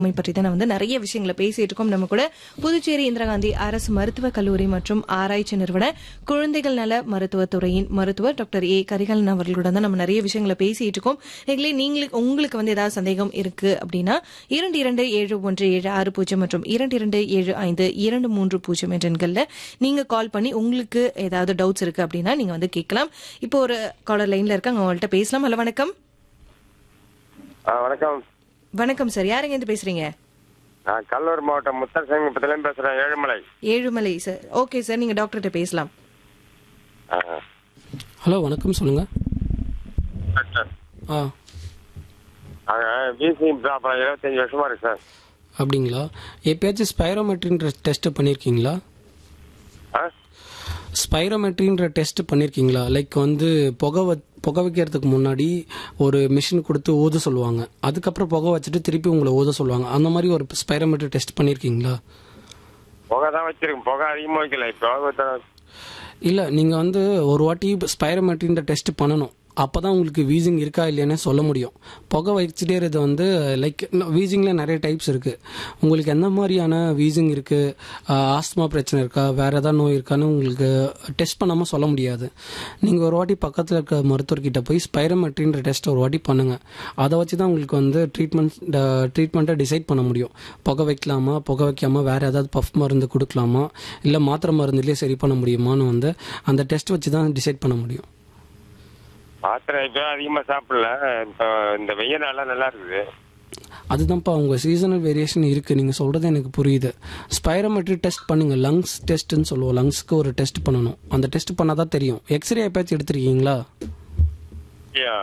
உண்மை பற்றி தான் வந்து நிறைய விஷயங்களை பேசிட்டு இருக்கோம் நம்ம கூட புதுச்சேரி இந்திரா காந்தி அரசு மருத்துவக் கல்லூரி மற்றும் ஆராய்ச்சி நிறுவன குழந்தைகள் நல மருத்துவத் துறையின் மருத்துவர் டாக்டர் ஏ கரிகாலன் அவர்களுடன் தான் நம்ம நிறைய விஷயங்களை பேசிட்டு இருக்கோம் நீங்களே நீங்களுக்கு உங்களுக்கு வந்து ஏதாவது சந்தேகம் இருக்கு அப்படின்னா இரண்டு இரண்டு ஏழு ஒன்று ஏழு ஆறு பூஜ்ஜியம் மற்றும் இரண்டு இரண்டு ஏழு ஐந்து இரண்டு மூன்று பூஜ்ஜியம் என்ற எண்களில் நீங்க கால் பண்ணி உங்களுக்கு ஏதாவது டவுட்ஸ் இருக்கு அப்படின்னா நீங்க வந்து கேட்கலாம் இப்போ ஒரு காலர் லைன்ல இருக்காங்க அவங்கள்ட்ட பேசலாம் ஹலோ வணக்கம் ஆ வணக்கம் வணக்கம் சார் யாருங்க இருந்து பேசுறீங்க நான் கடலூர் மாவட்டம் முத்தரசங்கப்பத்திலேருந்து பேசுகிறேன் Ezhumalai Ezhumalai sir okay sir நீங்க டாக்டர்கிட்ட பேசலாம் ஆ ஹலோ வணக்கம் சொல்லுங்கள் டாக்டர் ஆ நாங்கள் பிசி ப்ராப்ளம் இருபத்தஞ்சி வருஷமா இருக்கு சார் அப்படிங்களா எப்பயாச்சும் ஸ்பைரோமெட்ரின்ற டெஸ்ட் பண்ணியிருக்கீங்களா ஆ ஸ்பைரோமெட்ரின்ற டெஸ்ட் பண்ணியிருக்கீங்களா லைக் வந்து புகை வ புகை வைக்கிறதுக்கு முன்னாடி ஒரு மிஷின் கொடுத்து ஊத சொல்லுவாங்க அதுக்கப்புறம் புகை வச்சுட்டு திருப்பி உங்களை ஊத சொல்லுவாங்க அந்த மாதிரி ஒரு ஸ்பைரோமெட்ரி டெஸ்ட் பண்ணியிருக்கீங்களா புகை தான் வச்சிருக்கேன் புகை அதிகமாக வைக்கல இப்போ இல்லை நீங்கள் வந்து ஒரு வாட்டி ஸ்பைரோமெட்ரின்ற டெஸ்ட் பண்ணணும் அப்போ தான் உங்களுக்கு வீசிங் இருக்கா இல்லையானே சொல்ல முடியும் புகை வச்சுட்டே இருக்கிறது வந்து லைக் வீசிங்கில் நிறைய டைப்ஸ் இருக்குது உங்களுக்கு எந்த மாதிரியான வீசிங் இருக்குது ஆஸ்துமா பிரச்சனை இருக்கா வேறு ஏதாவது நோய் இருக்கான்னு உங்களுக்கு டெஸ்ட் பண்ணாமல் சொல்ல முடியாது நீங்கள் ஒரு வாட்டி பக்கத்தில் இருக்க மருத்துவர்கிட்ட போய் ஸ்பைரோமெட்ரின்ற டெஸ்ட் ஒரு வாட்டி பண்ணுங்கள் அதை வச்சு தான் உங்களுக்கு வந்து ட்ரீட்மெண்ட் ட்ரீட்மெண்ட்டை டிசைட் பண்ண முடியும் புகை வைக்கலாமா புகை வைக்காமல் வேறு ஏதாவது பஃப் மருந்து கொடுக்கலாமா இல்லை மாத்திரை மருந்துலேயே சரி பண்ண முடியுமான்னு வந்து அந்த டெஸ்ட் வச்சு தான் டிசைட் பண்ண முடியும் மாத்திரை இப்போ அதிகமாக சாப்பிடல இப்போ இந்த வெயில் நாளாக நல்லா இருக்குது அதுதான்ப்பா உங்கள் சீசனல் வேரியேஷன் இருக்குது நீங்கள் சொல்கிறது எனக்கு புரியுது ஸ்பைரோமெட்ரி டெஸ்ட் பண்ணுங்கள் லங்ஸ் டெஸ்ட்டுன்னு சொல்லுவோம் லங்ஸ்க்கு ஒரு டெஸ்ட் பண்ணணும் அந்த டெஸ்ட் பண்ணால் தான் தெரியும் எக்ஸ்ரே எப்பயாச்சும் எடுத்திருக்கீங்களா ஐயா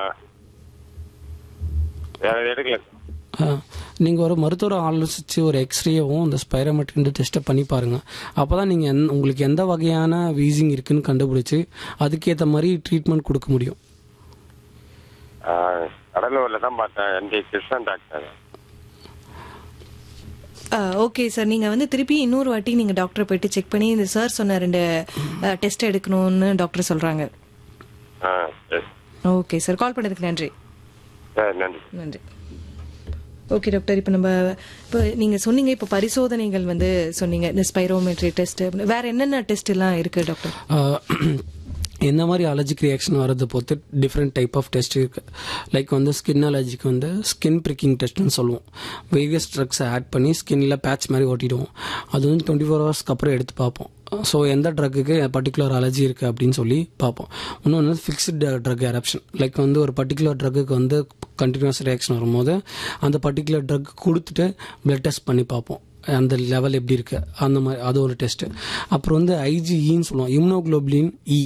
வேற எதுவும் எடுக்கல நீங்கள் ஒரு மருத்துவரை ஆலோசித்து ஒரு எக்ஸ்ரேவும் அந்த ஸ்பைரோமெட்ரின்ற டெஸ்ட்டை பண்ணி பாருங்கள் அப்போ தான் நீங்கள் எந் உங்களுக்கு எந்த வகையான வீசிங் இருக்குன்னு கண்டுபிடிச்சி அதுக்கேற்ற மாதிரி ட்ரீட்மெண்ட் கொடுக்க முடியும் ஆ, கடலூரில் தான் பார்த்தேன் N D Krishnan doctor okay sir நீங்க வந்து திருப்பி இன்னொரு வாட்டி நீங்க டாக்டர் போயிட்டு செக் பண்ணி இந்த சார் சொன்ன ரெண்டு டெஸ்ட் எடுக்கணும்னு டாக்டர் சொல்றாங்க ஆ சரி ஓகே சார் கால் பண்ணதுக்கு நன்றி சரி நன்றி நன்றி ஓகே டாக்டர் இப்போ நம்ம இப்போ நீங்க சொன்னீங்க இப்போ பரிசோதனைகள் வந்து சொன்னீங்க இந்த ஸ்பைரோமெட்ரி டெஸ்ட் வேற என்னென்ன டெஸ்ட் எல்லாம் இருக்கு டாக்டர் ஆஹ் எந்த மாதிரி அலர்ஜிக் ரியாக்ஷன் வரதை பொறுத்து டிஃப்ரெண்ட் டைப் ஆஃப் டெஸ்ட் இருக்கு லைக் வந்து ஸ்கின் அலர்ஜிக்கு வந்து ஸ்கின் பிரிக்கிங் டெஸ்ட்னு சொல்லுவோம் வேரியஸ் ட்ரக்ஸை ஆட் பண்ணி ஸ்கின்ல பேட்ச் மாதிரி ஒட்டிடுவோம் அது வந்து டுவெண்ட்டி ஃபோர் ஹவர்ஸ்க்கு அப்புறம் எடுத்து பார்ப்போம் ஸோ எந்த ட்ரக்குக்கு பர்டிகுலர் அலர்ஜி இருக்குது அப்படின்னு சொல்லி பார்ப்போம் இன்னொன்று ஃபிக்ஸ்டு ட்ரக் எரப்ஷன் லைக் வந்து ஒரு பர்டிகுலர் ட்ரக்குக்கு வந்து கண்டினியூஸ் ரியாக்ஷன் வரும்போது அந்த பர்டிகுலர் ட்ரக் கொடுத்துட்டு பிளட் டெஸ்ட் பண்ணி பார்ப்போம் அந்த லெவல் எப்படி இருக்கு அந்த மாதிரி அது ஒரு டெஸ்ட் அப்புறம் வந்து ஐஜிஇன்னு சொல்லுவோம் இம்னோகுளோபிளின் இ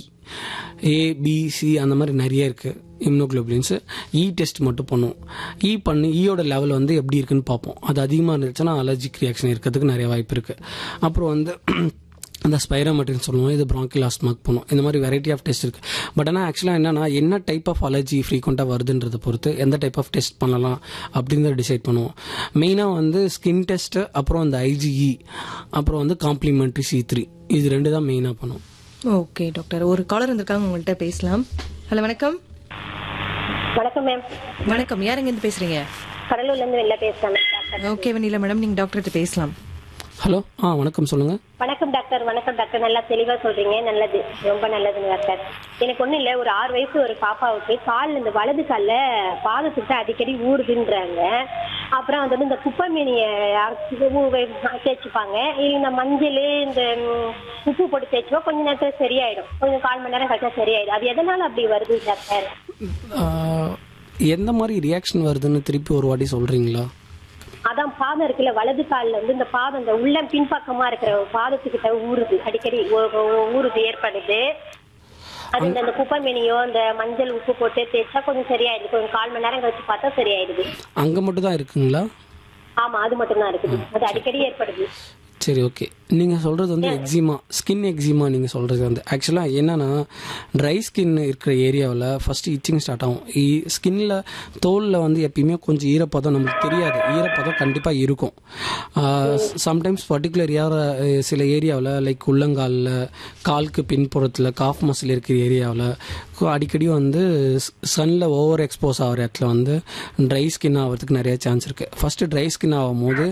ஏபிசி அந்த மாதிரி நிறைய இருக்கு இம்னோகுளோபிளின்ஸ் இ டெஸ்ட் மட்டும் பண்ணுவோம் இ பண்ணி ஈயோட லெவல் வந்து எப்படி இருக்குன்னு பார்ப்போம் அது அதிகமாக இருந்துச்சுன்னா அலர்ஜிக் ரியாக்ஷன் இருக்கிறதுக்கு நிறைய வாய்ப்பு இருக்கு அப்புறம் வந்து அந்த ஸ்பைரோமெட்ரின்னு சொல்லுவோம் இது ப்ராங்கில் ஆஸ்மாக் பண்ணுவோம் இந்த மாதிரி வெரைட்டி ஆஃப் டெஸ்ட் இருக்குது பட் ஆனால் ஆக்சுவலாக என்னன்னா என்ன டைப் ஆஃப் அலர்ஜி ஃப்ரீக்வெண்ட்டாக வருதுன்றதை பொறுத்து எந்த டைப் ஆஃப் டெஸ்ட் பண்ணலாம் அப்படின்றத டிசைட் பண்ணுவோம் மெயினாக வந்து ஸ்கின் டெஸ்ட்டு அப்புறம் அந்த ஐஜிஇ அப்புறம் வந்து காம்ப்ளிமெண்ட்ரி சி த்ரீ இது ரெண்டு தான் மெயினாக பண்ணுவோம் ஓகே டாக்டர் ஒரு காலர் வந்திருக்காங்க உங்கள்கிட்ட பேசலாம் ஹலோ வணக்கம் வணக்கம் மேம் வணக்கம் யாருங்க இருந்து பேசுறீங்க கடலூர்ல இருந்து வெளில பேசுறேன் ma'am doctor okay Vennila madam நீங்க டாக்டர்கிட்ட பேசலாம் ஹலோ ஆ வணக்கம் சொல்லுங்கள் வணக்கம் டாக்டர் வணக்கம் டாக்டர் நல்லா தெளிவா சொல்றீங்க நல்லது ரொம்ப நல்லதுங்க டாக்டர் எனக்கு ஒண்ணும் இல்ல ஒரு ஆறு வயசு ஒரு பாப்பாவுக்கு கால்ல இந்த வலது கால்ல பாதத்துக்கு அடிக்கடி ஊறுதுன்றாங்க அப்புறம் வந்து இந்த குப்பைமேனிய தேய்ச்சிப்பாங்க இல்ல இந்த மஞ்சள் இந்த ம், உப்பு போட்டு தேய்ச்சுப்பா கொஞ்ச நேரத்துல சரியாயிடும் கொஞ்சம் கால் மணி நேரம் கழிச்சா சரியாயிடும் அது எதனால அப்படி வருது டாக்டர் ஆஹ், எந்த மாதிரி ரியாக்ஷன் வருதுன்னு திருப்பி ஒரு வாட்டி சொல்கிறீங்களா அதான் பாதம் இருக்குல்ல வலது கால்ல வந்து இந்த பாதம் இந்த உள்ளம் பின்பக்கமா இருக்கிற பாதத்துக்கிட்ட ஊறுது அடிக்கடி ஊ- ஊ- ஊறுது ஏற்படுது அது இந்த இந்த குப்பைமேனியோ இந்த மஞ்சள் உப்பு போட்டு தேய்ச்சா கொஞ்சம் சரியாயிடுது கொஞ்சம் கால் மணி நேரம் கழிச்சு பார்த்தா சரியாயிடுது அங்கே மட்டும் தான் இருக்குங்களா ஆமா அது மட்டும் தான் இருக்குது அது அடிக்கடி ஏற்படுது சரி ஓகே நீங்கள் சொல்கிறது வந்து எக்ஸிமா ஸ்கின் எக்ஸிமா நீங்கள் சொல்கிறது வந்து ஆக்சுவலாக என்னன்னா ட்ரை ஸ்கின் இருக்கிற ஏரியாவில் ஃபஸ்ட்டு இச்சிங் ஸ்டார்ட் ஆகும் ஸ்கின்ல தோலில் வந்து எப்பயுமே கொஞ்சம் ஈரப்பதம் நமக்கு தெரியாது ஈரப்பதம் கண்டிப்பாக இருக்கும் சம்டைம்ஸ் பர்டிகுலர் ஏரியா சில ஏரியாவில் லைக் உள்ளங்காலில் காலுக்கு பின்புறத்தில் காஃப் மசில் இருக்கிற ஏரியாவில் அடிக்கடி வந்து சன்னில் ஓவர் எக்ஸ்போஸ் ஆகிற இடத்துல வந்து ட்ரை ஸ்கின் ஆகிறதுக்கு நிறைய சான்ஸ் இருக்குது ஃபஸ்ட்டு ட்ரை ஸ்கின் ஆகும்போது